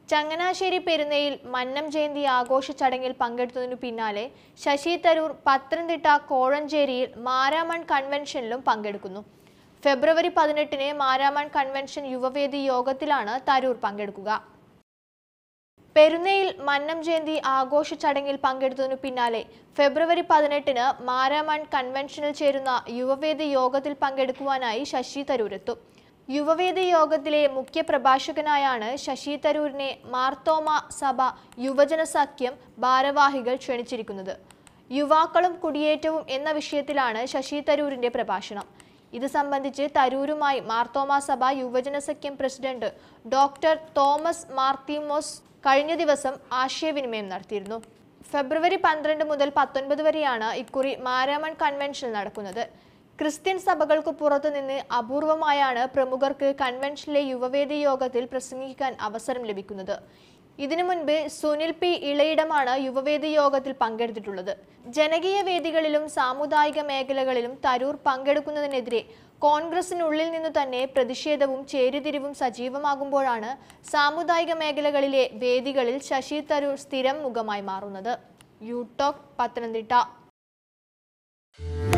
ചങ്ങനാശ്ശേരി പെരുന്നയിൽ മന്നം ജയന്തി ആഘോഷ ചടങ്ങിൽ പങ്കെടുത്തതിനു പിന്നാലെ ശശി തരൂർ പത്തനംതിട്ട കോഴഞ്ചേരിയിൽ മാരാമൺ കൺവെൻഷനിലും പങ്കെടുക്കുന്നു ഫെബ്രുവരി പതിനെട്ടിന് മാരാമൺ കൺവെൻഷൻ യുവവേദി യോഗത്തിലാണ് തരൂർ പങ്കെടുക്കുക പെരുന്നയിൽ മന്നം ജയന്തി ആഘോഷ ചടങ്ങിൽ പങ്കെടുത്തതിനു പിന്നാലെ ഫെബ്രുവരി പതിനെട്ടിന് മാരാമൺ കൺവെൻഷനിൽ ചേരുന്ന യുവവേദി യോഗത്തിൽ പങ്കെടുക്കുവാനായി ശശി തരൂർ എത്തും യുവവേദി യോഗത്തിലെ മുഖ്യ പ്രഭാഷകനായാണ് ശശി തരൂരിനെ മാർത്തോമ സഭ യുവജന സഖ്യം ഭാരവാഹികൾ ക്ഷണിച്ചിരിക്കുന്നത് യുവാക്കളും കുടിയേറ്റവും എന്ന വിഷയത്തിലാണ് ശശി തരൂരിന്റെ പ്രഭാഷണം ഇത് സംബന്ധിച്ച് തരൂരുമായി മാർത്തോമ സഭ യുവജന സഖ്യം പ്രസിഡന്റ് ഡോക്ടർ തോമസ് മാർത്തിമോസ് കഴിഞ്ഞ ദിവസം ആശയവിനിമയം നടത്തിയിരുന്നു ഫെബ്രുവരി പന്ത്രണ്ട് മുതൽ പത്തൊൻപത് വരെയാണ് ഇക്കുറി മാരാമൺ കൺവെൻഷൻ നടക്കുന്നത് ക്രിസ്ത്യൻ സഭകൾക്ക് പുറത്തുനിന്ന് അപൂർവമായാണ് പ്രമുഖർക്ക് കൺവെൻഷനിലെ യുവവേദി യോഗത്തിൽ പ്രസംഗിക്കാൻ അവസരം ലഭിക്കുന്നത് ഇതിനു മുൻപ് സുനിൽ പി ഇളയിടമാണ് യുവവേദി യോഗത്തിൽ പങ്കെടുത്തിട്ടുള്ളത് ജനകീയ വേദികളിലും സാമുദായിക മേഖലകളിലും തരൂർ പങ്കെടുക്കുന്നതിനെതിരെ കോൺഗ്രസിനുള്ളിൽ നിന്നു തന്നെ പ്രതിഷേധവും ചേരിതിരിവും സജീവമാകുമ്പോഴാണ് സാമുദായിക മേഖലകളിലെ വേദികളിൽ ശശി തരൂർ സ്ഥിരം മുഖമായി മാറുന്നത് യൂടോക്ക് പത്തനംതിട്ട